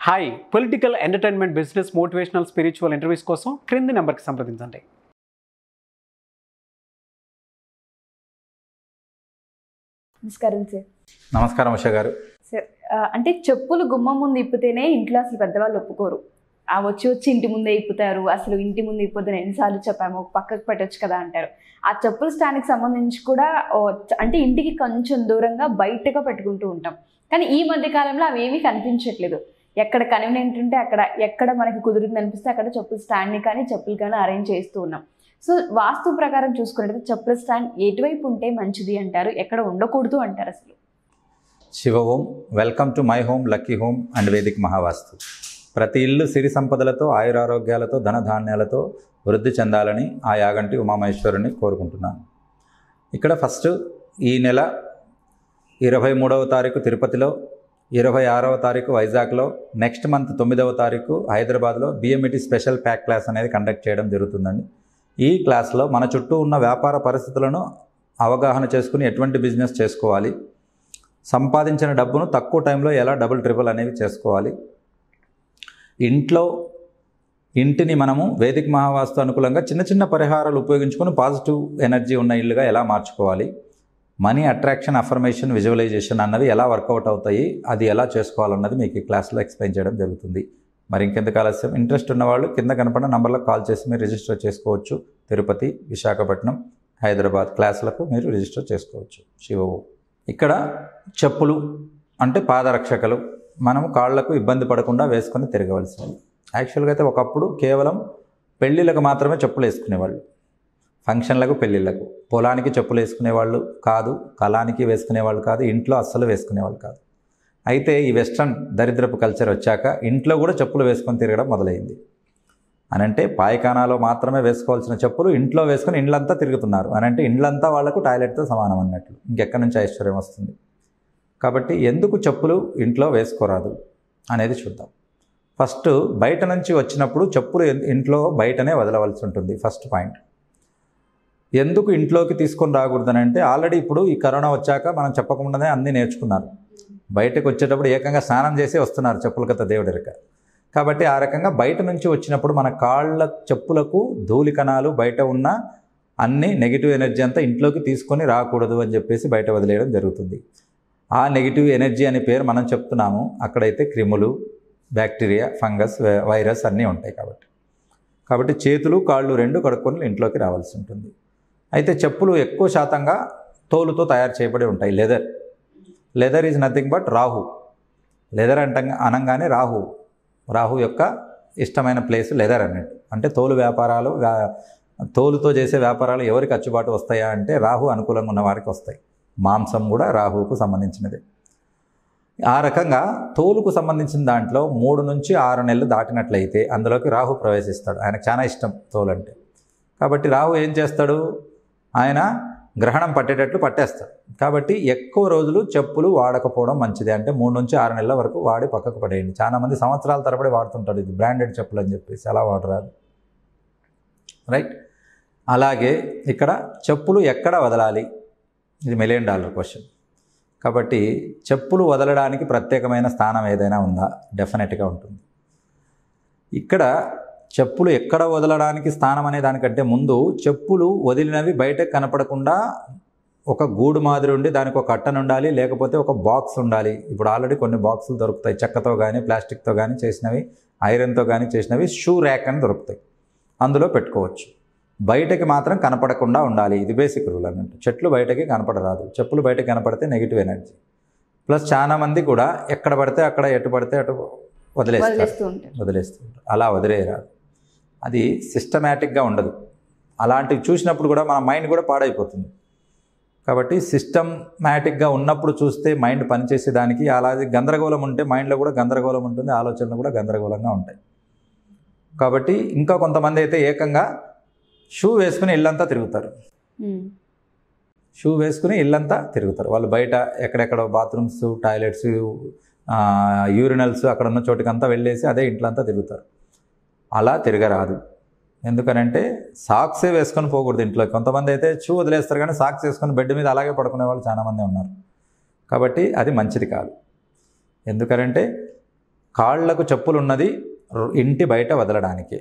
Hi political entertainment business motivational spiritual interviews కోసం క్రింది నెంబర్కి సంప్రదించండి నమస్కారం సార్ నమస్కారం ఉష గారు సార్ ఆ, అంటే చెప్పులు గుమ్మం ముందు ఇప్పితేనే ఇంట్లో అసలు పెద్దవాళ్ళు ఒప్పుకోరు ఆ వచ్చి వచ్చి ఇంటి ముందే ఇప్పుతారు అసలు ఇంటి ముందు ఇప్పొద్దని ఎన్నిసార్లు చెప్పాము ఒక పక్కకు పెట్టొచ్చు కదా అంటారు ఆ చెప్పుల స్టాండ్కి సంబంధించి కూడా ఓ, చ- అంటే ఇంటికి కొంచెం దూరంగా బయటగా పెట్టుకుంటూ ఉంటాం కానీ ఈ మధ్య కాలంలో అవి ఏమీ కనిపించట్లేదు ఎక్కడ కన్వీనియంట్ ఉంటే అక్కడ ఎక్కడ మనకి కుదురుతుంది అనిపిస్తే అక్కడ చెప్పుల స్టాండ్ని కానీ చెప్పులు కానీ అరేంజ్ చేస్తూ ఉన్నాం సో వాస్తు ప్రకారం చూసుకున్నట్లయితే చెప్పుల స్టాండ్ ఎటువైపు ఉంటే మంచిది అంటారు ఎక్కడ ఉండకూడదు అంటారు అసలు Shiva Om welcome to my home lucky home and Vedic Mahavastu ప్రతి ఇల్లు సిరి సంపదలతో ఆయురారోగ్యాలతో ధనధాన్యాలతో వృద్ధి చెందాలని ఆ యాగంటి ఉమామహేశ్వరుని కోరుకుంటున్నాను ఇక్కడ ఫస్ట్ ఈ నెల ఇరవై మూడవ తారీఖు తిరుపతిలో ఇరవై ఆరవ తారీఖు వైజాగ్లో నెక్స్ట్ మంత్ తొమ్మిదవ తారీఖు హైదరాబాద్లో బిఎంఈటి స్పెషల్ ప్యాక్ క్లాస్ అనేది కండక్ట్ చేయడం జరుగుతుందండి ఈ క్లాస్లో మన చుట్టూ ఉన్న వ్యాపార పరిస్థితులను అవగాహన చేసుకుని ఎటువంటి బిజినెస్ చేసుకోవాలి సంపాదించిన డబ్బును తక్కువ టైంలో ఎలా డబుల్ ట్రిపుల్ అనేవి చేసుకోవాలి ఇంట్లో ఇంటిని మనము వేదిక మహావాస్తు అనుకూలంగా చిన్న చిన్న పరిహారాలు ఉపయోగించుకొని పాజిటివ్ ఎనర్జీ ఉన్న ఇల్లుగా ఎలా మార్చుకోవాలి మనీ అట్రాక్షన్ అఫర్మేషన్ విజువలైజేషన్ అన్నవి ఎలా వర్కౌట్ అవుతాయి అది ఎలా చేసుకోవాలన్నది మీకు ఈ క్లాస్లో ఎక్స్ప్లెయిన్ చేయడం జరుగుతుంది మరి ఇంకెందుకు ఆలస్యం ఇంట్రెస్ట్ ఉన్నవాళ్ళు కింద కనపడిన నంబర్లో కాల్ చేసి మీరు రిజిస్టర్ చేసుకోవచ్చు తిరుపతి విశాఖపట్నం హైదరాబాద్ క్లాసులకు మీరు రిజిస్టర్ చేసుకోవచ్చు శివవు ఇక్కడ చెప్పులు అంటే పాదరక్షకలు మనము కాళ్లకు ఇబ్బంది పడకుండా వేసుకొని తిరగవలసినవి యాక్చువల్గా అయితే ఒకప్పుడు కేవలం పెళ్ళిళ్ళకు మాత్రమే చెప్పులు వేసుకునేవాళ్ళు ఫంక్షన్లకు పెళ్ళిళ్ళకు పొలానికి చెప్పులు వేసుకునేవాళ్ళు కాదు కళానికి వేసుకునేవాళ్ళు కాదు ఇంట్లో అస్సలు వేసుకునేవాళ్ళు కాదు అయితే ఈ వెస్ట్రన్ దరిద్రపు కల్చర్ వచ్చాక ఇంట్లో కూడా చెప్పులు వేసుకొని తిరగడం మొదలైంది అని అంటే పాయఖానాలో మాత్రమే వేసుకోవాల్సిన చెప్పులు ఇంట్లో వేసుకొని ఇండ్లంతా తిరుగుతున్నారు అని అంటే ఇండ్లంతా వాళ్లకు టాయిలెట్తో సమానం అన్నట్లు ఇంకెక్కడి నుంచి ఐశ్వర్యం వస్తుంది కాబట్టి ఎందుకు చెప్పులు ఇంట్లో వేసుకోరాదు అనేది చూద్దాం ఫస్ట్ బయట నుంచి వచ్చినప్పుడు చెప్పులు ఇన్- ఇంట్లో బయటనే వదలవలసి ఉంటుంది ఫస్ట్ పాయింట్ ఎందుకు ఇంట్లోకి తీసుకొని రాకూడదని అంటే ఆల్రెడీ ఇప్పుడు ఈ కరోనా వచ్చాక మనం చెప్పకుండానే అన్నీ నేర్చుకున్నారు బయటకు వచ్చేటప్పుడు ఏకంగా స్నానం చేసి వస్తున్నారు చెప్పుల కథ దేవుడిరక కాబట్టి ఆ రకంగా బయట నుంచి వచ్చినప్పుడు మన కాళ్ళ చెప్పులకు ధూళి కణాలు బయట ఉన్న అన్ని నెగిటివ్ ఎనర్జీ అంతా ఇంట్లోకి తీసుకొని రాకూడదు అని చెప్పేసి బయట వదిలేయడం జరుగుతుంది ఆ నెగిటివ్ ఎనర్జీ అనే పేరు మనం చెప్తున్నాము అక్కడైతే క్రిములు బ్యాక్టీరియా ఫంగస్ వై- వైరస్ అన్నీ ఉంటాయి కాబట్టి కాబట్టి చేతులు కాళ్ళు రెండు కడుక్కొని ఇంట్లోకి రావాల్సి ఉంటుంది అయితే చెప్పులు ఎక్కువ శాతంగా తోలుతో తయారు చేయబడి ఉంటాయి leather leather is nothing but Rahu leather అంట అనగానే రాహు రాహు యొక్క ఇష్టమైన ప్లేస్ లెదర్ అన్నట్టు అంటే తోలు వ్యాపారాలు వ్యా- తోలుతో చేసే వ్యాపారాలు ఎవరికి అచ్చుబాటు వస్తాయా అంటే రాహు అనుకూలంగా ఉన్న వారికి వస్తాయి మాంసం కూడా రాహువుకు సంబంధించినదే ఆ రకంగా తోలుకు సంబంధించిన దాంట్లో మూడు నుంచి ఆరు నెలలు దాటినట్లయితే అందులోకి రాహు ప్రవేశిస్తాడు ఆయనకు చాలా ఇష్టం తోలు అంటే కాబట్టి రాహు ఏం చేస్తాడు ఆయన గ్రహణం పట్టేటట్లు పట్టేస్తాడు కాబట్టి ఎక్కువ రోజులు చెప్పులు వాడకపోవడం మంచిది అంటే మూడు నుంచి ఆరు నెలల వరకు వాడి పక్కకు పడేయండి చాలామంది సంవత్సరాల తరబడి వాడుతుంటాడు ఇది బ్రాండెడ్ చెప్పులు అని చెప్పేసి అలా వాడరాదు రైట్ అలాగే ఇక్కడ చెప్పులు ఎక్కడ వదలాలి ఇది మిలియన్ డాలర్ క్వశ్చన్ కాబట్టి చెప్పులు వదలడానికి ప్రత్యేకమైన స్థానం ఏదైనా ఉందా డెఫినెట్గా ఉంటుంది ఇక్కడ చెప్పులు ఎక్కడ వదలడానికి స్థానం అనే దానికంటే ముందు చెప్పులు వదిలినవి బయటకు కనపడకుండా ఒక గూడు మాదిరి ఉండి దానికి ఒక అట్టను ఉండాలి లేకపోతే ఒక బాక్స్ ఉండాలి ఇప్పుడు ఆల్రెడీ కొన్ని బాక్సులు దొరుకుతాయి చెక్కతో కానీ ప్లాస్టిక్తో కానీ చేసినవి ఐరన్తో కానీ చేసినవి షూ ర్యాక్ అని దొరుకుతాయి అందులో పెట్టుకోవచ్చు బయటకి మాత్రం కనపడకుండా ఉండాలి ఇది బేసిక్ రూల్ అన్నట్టు చెట్లు బయటకి కనపడరాదు చెప్పులు బయటకి కనపడితే నెగిటివ్ ఎనర్జీ ప్లస్ చాలా మంది కూడా ఎక్కడ పడితే అక్కడ ఎటు పడితే అటు వదిలేస్తారు వదిలేస్తూ ఉంటారు వదిలేస్తుంటారు అలా వదిలేయరాదు అది సిస్టమేటిక్గా ఉండదు అలాంటివి చూసినప్పుడు కూడా మన మైండ్ కూడా పాడైపోతుంది కాబట్టి సిస్టమేటిక్గా ఉన్నప్పుడు చూస్తే మైండ్ పనిచేసే దానికి అలాగే గందరగోళం ఉంటే మైండ్లో కూడా గందరగోళం ఉంటుంది ఆలోచనలు కూడా గందరగోళంగా ఉంటాయి కాబట్టి ఇంకా కొంతమంది అయితే ఏకంగా షూ వేసుకుని ఇల్లంతా తిరుగుతారు ఉమ్. షూ వేసుకుని ఇల్లంతా తిరుగుతారు వాళ్ళు బయట ఎక్కడెక్కడ బాత్రూమ్స్ టాయిలెట్స్ యూరినల్స్ అక్కడ ఉన్న చోటుకంతా వెళ్ళేసి అదే ఇంట్లంతా తిరుగుతారు అలా తిరగరాదు ఎందుకనంటే సాక్సే వేసుకొని పోకూడదు ఇంట్లో కొంతమంది అయితే షూ వదిలేస్తారు కానీ సాక్స్ వేసుకొని బెడ్ మీద అలాగే పడుకునే వాళ్ళు చాలామంది ఉన్నారు కాబట్టి అది మంచిది కాదు ఎందుకనంటే కాళ్లకు చెప్పులు ఉన్నది రు- ఇంటి బయట వదలడానికి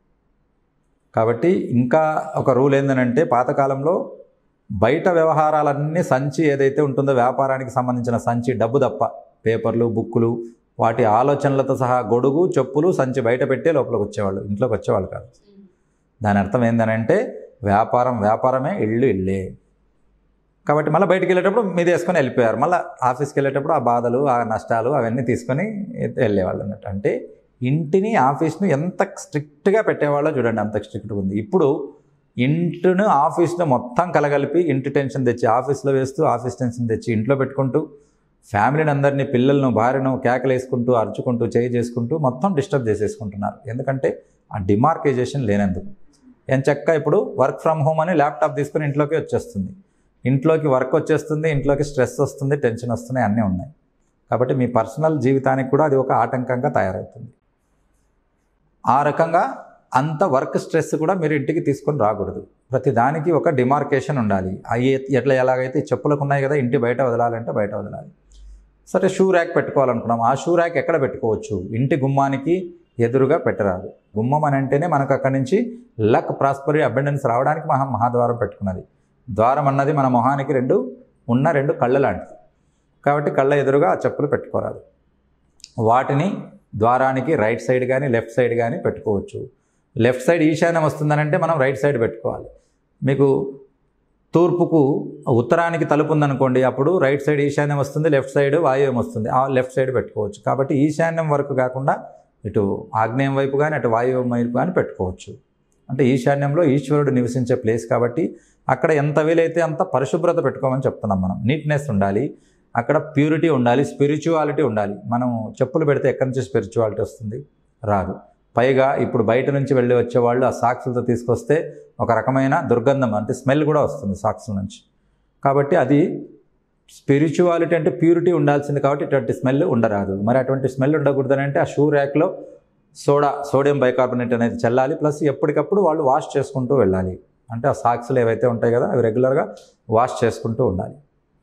కాబట్టి ఇంకా ఒక రూల్ ఏంటంటే పాతకాలంలో బయట వ్యవహారాలన్నీ సంచి ఏదైతే ఉంటుందో వ్యాపారానికి సంబంధించిన సంచి డబ్బు తప్ప పేపర్లు బుక్కులు వాటి ఆలోచనలతో సహా గొడుగు చెప్పులు సంచి బయట పెట్టే లోపలికి వచ్చేవాళ్ళు ఇంట్లోకి వచ్చేవాళ్ళు కాదు దాని అర్థం ఏంటనంటే వ్యాపారం వ్యాపారమే ఇల్లు ఇల్లే కాబట్టి మళ్ళీ బయటికి వెళ్ళేటప్పుడు మీద వేసుకొని వెళ్ళిపోయారు మళ్ళీ ఆఫీస్కి వెళ్ళేటప్పుడు ఆ బాధలు ఆ నష్టాలు అవన్నీ తీసుకొని వెళ్ళేవాళ్ళు అన్నట్టు అంటే ఇంటిని ఆఫీస్ను ఎంత స్ట్రిక్ట్గా పెట్టేవాళ్ళో చూడండి అంత స్ట్రిక్ట్గా ఉంది ఇప్పుడు ఇంటిని ఆఫీస్ను మొత్తం కలగలిపి ఇంటి టెన్షన్ తెచ్చి ఆఫీస్లో వేస్తూ ఆఫీస్ టెన్షన్ తెచ్చి ఇంట్లో పెట్టుకుంటూ ఫ్యామిలీని అందరినీ పిల్లలను భార్యను కేకలేసుకుంటూ అరుచుకుంటూ చేయి చేసుకుంటూ మొత్తం డిస్టర్బ్ చేసేసుకుంటున్నారు ఎందుకంటే ఆ డిమార్కైజేషన్ లేనందుకు ఏం చక్క ఇప్పుడు వర్క్ ఫ్రమ్ హోమ్ అని ల్యాప్టాప్ తీసుకుని ఇంట్లోకి వచ్చేస్తుంది ఇంట్లోకి వర్క్ వచ్చేస్తుంది ఇంట్లోకి స్ట్రెస్ వస్తుంది టెన్షన్ వస్తున్నాయి అన్నీ ఉన్నాయి కాబట్టి మీ పర్సనల్ జీవితానికి కూడా అది ఒక ఆటంకంగా తయారవుతుంది ఆ రకంగా అంత వర్క్ స్ట్రెస్ కూడా మీరు ఇంటికి తీసుకొని రాకూడదు ప్రతి దానికి ఒక డిమార్కేషన్ ఉండాలి అవి ఎట్లా ఎలాగైతే ఈ చెప్పులకు ఉన్నాయి కదా ఇంటి బయట వదలాలంటే బయట వదలాలి సరే షూ ర్యాక్ పెట్టుకోవాలనుకున్నాం ఆ షూ ర్యాక్ ఎక్కడ పెట్టుకోవచ్చు ఇంటి గుమ్మానికి ఎదురుగా పెట్టరాదు గుమ్మం అని అంటేనే మనకు అక్కడి నుంచి లక్ ప్రాస్పరీ అబెండెన్స్ రావడానికి మహా మహాద్వారం పెట్టుకున్నది ద్వారం అన్నది మన మొహానికి రెండు ఉన్న రెండు కళ్ళ లాంటిది కాబట్టి కళ్ళ ఎదురుగా ఆ చెప్పులు పెట్టుకోరాదు వాటిని ద్వారానికి రైట్ సైడ్ కానీ లెఫ్ట్ సైడ్ కానీ పెట్టుకోవచ్చు లెఫ్ట్ సైడ్ ఈశాన్యం వస్తుందనంటే మనం రైట్ సైడ్ పెట్టుకోవాలి మీకు తూర్పుకు ఉత్తరానికి తలుపు ఉందనుకోండి అప్పుడు రైట్ సైడ్ ఈశాన్యం వస్తుంది లెఫ్ట్ సైడ్ వాయువ్యం వస్తుంది ఆ లెఫ్ట్ సైడ్ పెట్టుకోవచ్చు కాబట్టి ఈశాన్యం వరకు కాకుండా ఇటు ఆగ్నేయం వైపు కానీ అటు వాయువ్యం వైపు కానీ పెట్టుకోవచ్చు అంటే ఈశాన్యంలో ఈశ్వరుడు నివసించే ప్లేస్ కాబట్టి అక్కడ ఎంత వీలైతే అంత పరిశుభ్రత పెట్టుకోమని చెప్తున్నాం మనం నీట్నెస్ ఉండాలి అక్కడ ప్యూరిటీ ఉండాలి స్పిరిచువాలిటీ ఉండాలి మనం చెప్పులు పెడితే ఎక్కడి నుంచి స్పిరిచువాలిటీ వస్తుంది రాదు పైగా ఇప్పుడు బయట నుంచి వెళ్ళి వచ్చేవాళ్ళు ఆ సాక్సులతో తీసుకొస్తే ఒక రకమైన దుర్గంధం అంటే స్మెల్ కూడా వస్తుంది సాక్సుల నుంచి కాబట్టి అది స్పిరిచువాలిటీ అంటే ప్యూరిటీ ఉండాల్సింది కాబట్టి ఇటువంటి స్మెల్ ఉండరాదు మరి అటువంటి స్మెల్ ఉండకూడదని అంటే ఆ షూ ర్యాక్లో సోడా సోడియం బైకార్బోనేట్ అనేది చల్లాలి ప్లస్ ఎప్పటికప్పుడు వాళ్ళు వాష్ చేసుకుంటూ వెళ్ళాలి అంటే ఆ సాక్స్లు ఏవైతే ఉంటాయి కదా అవి రెగ్యులర్గా వాష్ చేసుకుంటూ ఉండాలి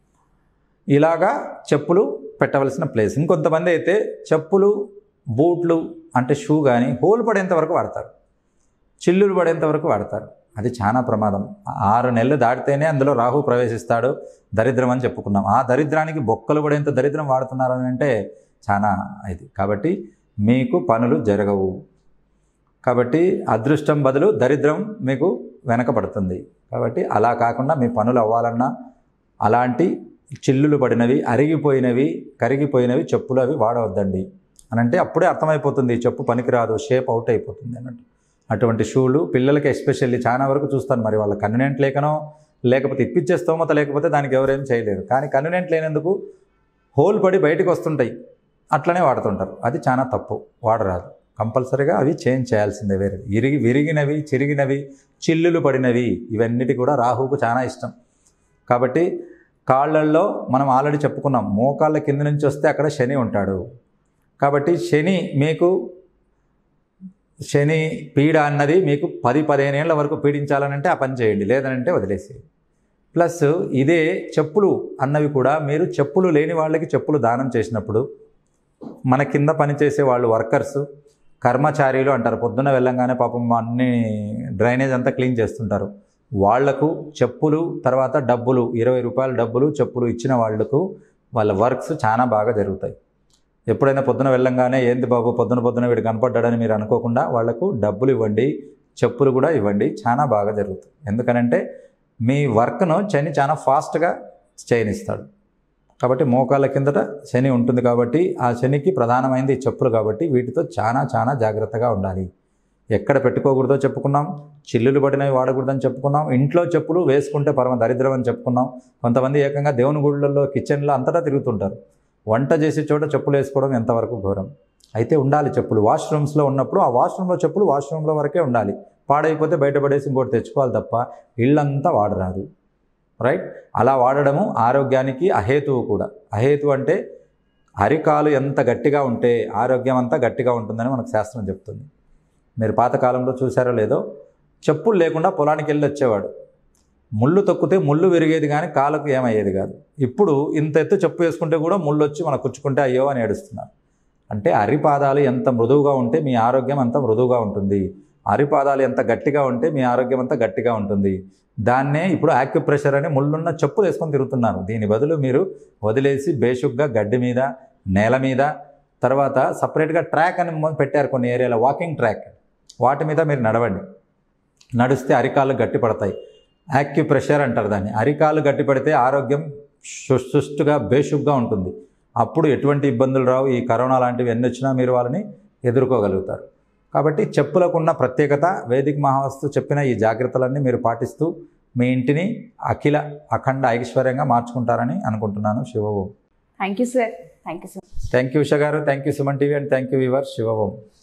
ఇలాగా చెప్పులు పెట్టవలసిన ప్లేస్ ఇంకొంతమంది అయితే చెప్పులు బూట్లు అంటే షూ కానీ హోల్ పడేంత వరకు వాడతారు చిల్లులు పడేంత వరకు వాడతారు అది చాలా ప్రమాదం ఆరు నెలలు దాటితేనే అందులో రాహు ప్రవేశిస్తాడు దరిద్రం అని చెప్పుకున్నాం ఆ దరిద్రానికి బొక్కలు పడేంత దరిద్రం వాడుతున్నారు అని అంటే చాలా ఇది కాబట్టి మీకు పనులు జరగవు కాబట్టి అదృష్టం బదులు దరిద్రం మీకు వెనకబడుతుంది కాబట్టి అలా కాకుండా మీ పనులు అవ్వాలన్నా అలాంటి చిల్లులు పడినవి అరిగిపోయినవి కరిగిపోయినవి చెప్పులు అవి వాడవద్దండి అని అంటే అప్పుడే అర్థమైపోతుంది ఈ చెప్పు పనికిరాదు షేప్ అవుట్ అయిపోతుంది అన్నట్టు అటువంటి షూలు పిల్లలకి ఎస్పెషల్లీ చాలా వరకు చూస్తాను మరి వాళ్ళ కన్వీనెంట్ లేకనో లేకపోతే ఇప్పించే స్తోమత లేకపోతే దానికి ఎవరేం చేయలేరు కానీ కన్వీనెంట్ లేనందుకు హోల్ పడి బయటకు వస్తుంటాయి అట్లనే వాడుతుంటారు అది చాలా తప్పు వాడరాదు కంపల్సరీగా అవి చేంజ్ చేయాల్సిందే వేరే ఇరిగి విరిగినవి చిరిగినవి చిల్లులు పడినవి ఇవన్నిటి కూడా రాహుకు చాలా ఇష్టం కాబట్టి కాళ్ళల్లో మనం ఆల్రెడీ చెప్పుకున్నాం మోకాళ్ళ కింద నుంచి వస్తే అక్కడ శని ఉంటాడు కాబట్టి శని మీకు శని పీడ అన్నది మీకు పది పదిహేను ఏళ్ళ వరకు పీడించాలనంటే ఆ పని చేయండి లేదనంటే వదిలేసేయండి ప్లస్ ఇదే చెప్పులు అన్నవి కూడా మీరు చెప్పులు లేని వాళ్ళకి చెప్పులు దానం చేసినప్పుడు మన కింద పనిచేసే వాళ్ళు వర్కర్స్ కర్మచారీలు అంటారు పొద్దున్న వెళ్ళంగానే పాపం అన్ని డ్రైనేజ్ అంతా క్లీన్ చేస్తుంటారు వాళ్లకు చెప్పులు తర్వాత డబ్బులు ఇరవై రూపాయల డబ్బులు చెప్పులు ఇచ్చిన వాళ్లకు వాళ్ళ వర్క్స్ చాలా బాగా జరుగుతాయి ఎప్పుడైనా పొద్దున వెళ్ళంగానే ఏంది బాబు పొద్దున పొద్దున వీడు కనపడ్డాడని మీరు అనుకోకుండా వాళ్లకు డబ్బులు ఇవ్వండి చెప్పులు కూడా ఇవ్వండి చాలా బాగా జరుగుతుంది ఎందుకనంటే మీ వర్క్ను శని చాలా ఫాస్ట్గా చేయనిస్తాడు కాబట్టి మోకాళ్ళ కిందట శని ఉంటుంది కాబట్టి ఆ శనికి ప్రధానమైనది ఈ చెప్పులు కాబట్టి వీటితో చాలా చాలా జాగ్రత్తగా ఉండాలి ఎక్కడ పెట్టుకోకూడదో చెప్పుకున్నాం చిల్లులు పడినవి వాడకూడదని చెప్పుకున్నాం ఇంట్లో చెప్పులు వేసుకుంటే పరమ దరిద్రం అని చెప్పుకున్నాం కొంతమంది ఏకంగా దేవుని గుళ్ళల్లో కిచెన్లో అంతటా తిరుగుతుంటారు వంట చేసే చోట చెప్పులు వేసుకోవడం ఎంతవరకు ఘోరం అయితే ఉండాలి చెప్పులు వాష్రూమ్స్లో ఉన్నప్పుడు ఆ వాష్రూమ్లో చెప్పులు వాష్రూమ్లో వరకే ఉండాలి పాడైపోతే బయటపడేసి ఇంకోటి తెచ్చుకోవాలి తప్ప ఇళ్ళంతా వాడరాదు రైట్ అలా వాడడము ఆరోగ్యానికి అహేతువు కూడా అహేతు అంటే అరికాలు ఎంత గట్టిగా ఉంటే ఆరోగ్యం అంతా గట్టిగా ఉంటుందని మనకు శాస్త్రం చెప్తుంది మీరు పాతకాలంలో చూసారో లేదో చెప్పులు లేకుండా పొలానికి వెళ్ళి వచ్చేవాడు ముళ్ళు తొక్కితే ముళ్ళు విరిగేది కానీ కాళ్ళకు ఏమయ్యేది కాదు ఇప్పుడు ఇంత ఎత్తు చెప్పు వేసుకుంటే కూడా ముళ్ళు వచ్చి మనం కుచ్చుకుంటే అయ్యో అని ఏడుస్తున్నారు అంటే అరిపాదాలు ఎంత మృదువుగా ఉంటే మీ ఆరోగ్యం అంత మృదువుగా ఉంటుంది అరిపాదాలు ఎంత గట్టిగా ఉంటే మీ ఆరోగ్యం అంత గట్టిగా ఉంటుంది దాన్నే ఇప్పుడు యాక్యుప్రెషర్ అని ముళ్ళున్న చెప్పు వేసుకొని తిరుగుతున్నారు దీని బదులు మీరు వదిలేసి బేషుగ్గా గడ్డి మీద నేల మీద తర్వాత సపరేట్గా ట్రాక్ అని మొ- పెట్టారు కొన్ని ఏరియాలో వాకింగ్ ట్రాక్ వాటి మీద మీరు నడవండి నడిస్తే అరికాళ్ళు గట్టి పడతాయి యాక్యుప్రెషర్ అంటారు దాన్ని అరికాళ్ళు గట్టి పడితే ఆరోగ్యం సు- సుష్టుగా బేషుగ్గా ఉంటుంది అప్పుడు ఎటువంటి ఇబ్బందులు రావు ఈ కరోనా లాంటివి ఎన్ని వచ్చినా మీరు వాళ్ళని ఎదుర్కోగలుగుతారు కాబట్టి చెప్పులకున్న ప్రత్యేకత వేదిక మహావస్తు చెప్పిన ఈ జాగ్రత్తలన్నీ మీరు పాటిస్తూ మీ ఇంటిని అఖిల అఖండ ఐశ్వర్యంగా మార్చుకుంటారని అనుకుంటున్నాను Shiva Om thank you sir thank you sir thank you Usha గారు thank you Suman TV and thank you viewer Shiva Om